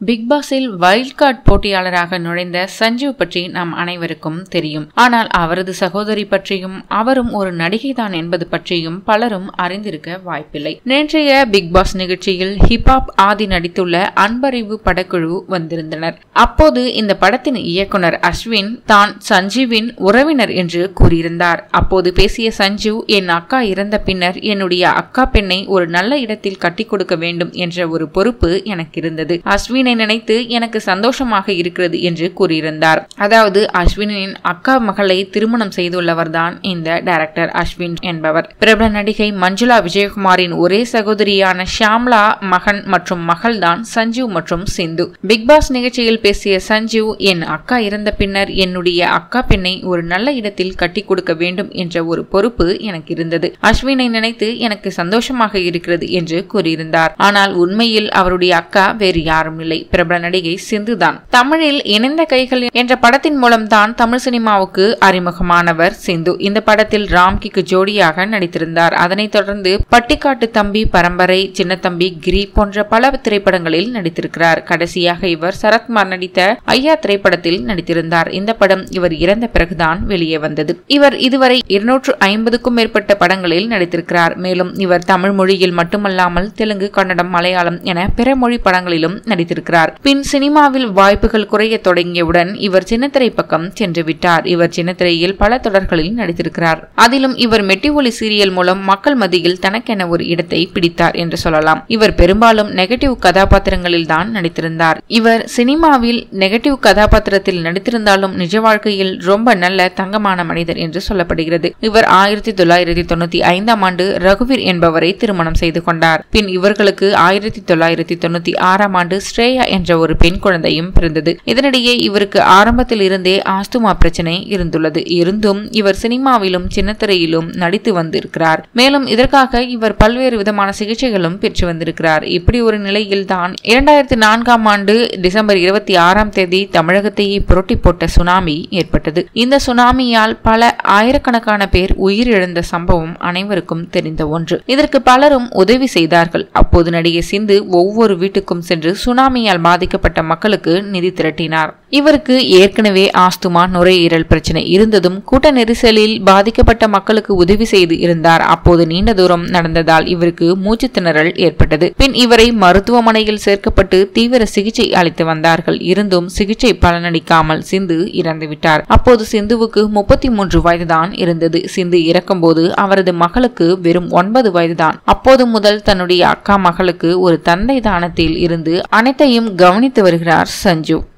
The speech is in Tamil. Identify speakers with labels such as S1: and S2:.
S1: பிக் பாஸில் வைல்ட் கார்டு போட்டியாளராக நுழைந்த சஞ்சீவ் பற்றி நாம் அனைவருக்கும் தெரியும் ஆனால் அவரது சகோதரி பற்றியும் அவரும் ஒரு நடிகைதான் என்பது பற்றியும் பலரும் அறிந்திருக்க வாய்ப்பில்லை நேற்றைய பிக் பாஸ் நிகழ்ச்சியில் ஹிப்ஹாப் ஆதி நடித்துள்ள அன்பறிவு படக்குழு வந்திருந்தனர் அப்போது இந்த படத்தின் இயக்குனர் அஸ்வின் தான் சஞ்சீவின் உறவினர் என்று கூறியிருந்தார் அப்போது பேசிய சஞ்சீவ் என் அக்கா இறந்த பின்னர் என்னுடைய அக்கா பெண்ணை ஒரு நல்ல இடத்தில் கட்டி கொடுக்க வேண்டும் என்ற ஒரு பொறுப்பு எனக்கு இருந்தது அஸ்வினை நினைத்து எனக்கு சந்தோஷமாக இருக்கிறது என்று கூறியிருந்தார் அதாவது அஸ்வினின் அக்கா மகளை திருமணம் செய்துள்ளவர்தான் இந்த டைரக்டர் அஸ்வின் என்பவர் பிரபல நடிகை மஞ்சுளா விஜயகுமாரின் ஒரே சகோதரியான ஷியாம்லா மகன் மற்றும் மகள்தான் சஞ்சீவ் மற்றும் சிந்து பிக் பாஸ் நிகழ்ச்சியில் பேசிய சஞ்சீவ் என் அக்கா இறந்த பின்னர் என்னுடைய அக்கா பெண்ணை ஒரு நல்ல இடத்தில் கட்டி கொடுக்க வேண்டும் என்ற ஒரு பொறுப்பு எனக்கு இருந்தது அஸ்வினை நினைத்து எனக்கு சந்தோஷமாக இருக்கிறது என்று கூறியிருந்தார் ஆனால் உண்மையில் அவருடைய அக்கா வேறு யாரும் இல்லை பிரபல நடிகை சிந்துதான் தமிழில் இணைந்த கைகள் என்ற படத்தின் மூலம் தான் தமிழ் சினிமாவுக்கு அறிமுகமானவர் சிந்து இந்த படத்தில் ராம்கிக்கு ஜோடியாக நடித்திருந்தார் அதனைத் தொடர்ந்து பட்டிக்காட்டு தம்பி பரம்பரை சின்னத்தம்பி கிரி போன்ற பல திரைப்படங்களில் நடித்திருக்கிறார் கடைசியாக இவர் சரத்குமார் நடித்த ஐயா திரைப்படத்தில் நடித்திருந்தார் இந்த படம் இவர் இறந்த பிறகுதான் வெளியே வந்தது இவர் இதுவரை இருநூற்று ஐம்பதுக்கும் மேற்பட்ட படங்களில் நடித்திருக்கிறார் மேலும் இவர் தமிழ் மொழியில் மட்டுமல்லாமல் தெலுங்கு கன்னடம் மலையாளம் என பிற மொழி படங்களிலும் நடித்திருக்கிறார் பின் சினிமாவில் வாய்ப்புகள் குறைய தொடங்கியவுடன் இவர் சின்னத்திரை பக்கம் சென்று விட்டார் இவர் சின்னத்திரையில் பல தொடர்களில் நடித்திருக்கிறார் அதிலும் இவர் மெட்டி ஒலி சீரியல் மூலம் மக்கள் மத்தியில் தனக்கென ஒரு இடத்தை பிடித்தார் என்று சொல்லலாம் இவர் பெரும்பாலும் நெகட்டிவ் கதாபாத்திரங்களில் தான் நடித்திருந்தார் இவர் சினிமாவில் நெகட்டிவ் கதாபாத்திரத்தில் நடித்திருந்தாலும் நிஜ வாழ்க்கையில் ரொம்ப நல்ல தங்கமான மனிதர் என்று சொல்லப்படுகிறது இவர் ஆயிரத்தி தொள்ளாயிரத்தி தொண்ணூத்தி ஐந்தாம் ஆண்டு ரகுவீர் என்பவரை திருமணம் செய்து கொண்டார் பின் இவர்களுக்கு ஆயிரத்தி தொள்ளாயிரத்தி தொண்ணூத்தி ஆறாம் ஆண்டு ஸ்ரேயா என்ற ஒரு பெண் குழந்தையும் பிறந்தது இதனிடையே இவருக்கு ஆரம்பத்தில் இருந்தே ஆஸ்துமா பிரச்சனை இருந்துள்ளது இருந்தும் இவர் சினிமாவிலும் சின்னத்திரையிலும் நடித்து வந்திருக்கிறார் மேலும் இதற்காக இவர் பல்வேறு விதமான சிகிச்சைகளும் பெற்று வந்திருக்கிறார் இப்படி ஒரு நிலையில் தான் இரண்டாயிரத்தி நான்காம் ஆண்டு டிசம்பர் இருபத்தி ஆறாம் தேதி தமிழகத்தையே புரட்டி போட்ட சுனாமி ஏற்பட்டது இந்த சுனாமியால் பல ஆயிரக்கணக்கான பேர் உயிரிழந்த சம்பவம் அனைவருக்கும் தெரிந்த ஒன்று இதற்கு பலரும் உதவி செய்தார்கள் அப்போது நடிகை சிந்து ஒவ்வொரு வீட்டுக்கும் சென்று சுனாமியால் பாதிக்கப்பட்ட மக்களுக்கு நிதி திரட்டினார் இவருக்கு ஏற்கனவே ஆஸ்துமா நுரையீரல் பிரச்சனை இருந்ததும் கூட்ட நெரிசலில் பாதிக்கப்பட்ட மக்களுக்கு உதவி செய்து இருந்தார் அப்போது நீண்ட தூரம் நடந்ததால் இவருக்கு மூச்சு திணறல் ஏற்பட்டது பின் இவரை மருத்துவமனையில் சேர்க்கப்பட்டு தீவிர சிகிச்சை அளித்து வந்தார்கள் இருந்தும் சிகிச்சை பலனளிக்காமல் சிந்து இறந்துவிட்டார் அப்போது சிந்துவுக்கு முப்பத்தி மூன்று வயதுதான் இருந்தது சிந்து இறக்கும்போது அவரது மகளுக்கு வெறும் ஒன்பது வயதுதான் அப்போது முதல் தன்னுடைய அக்கா மகளுக்கு ஒரு தந்தை தானத்தில் இருந்து அனைத்தையும் கவனித்து வருகிறார் சஞ்சு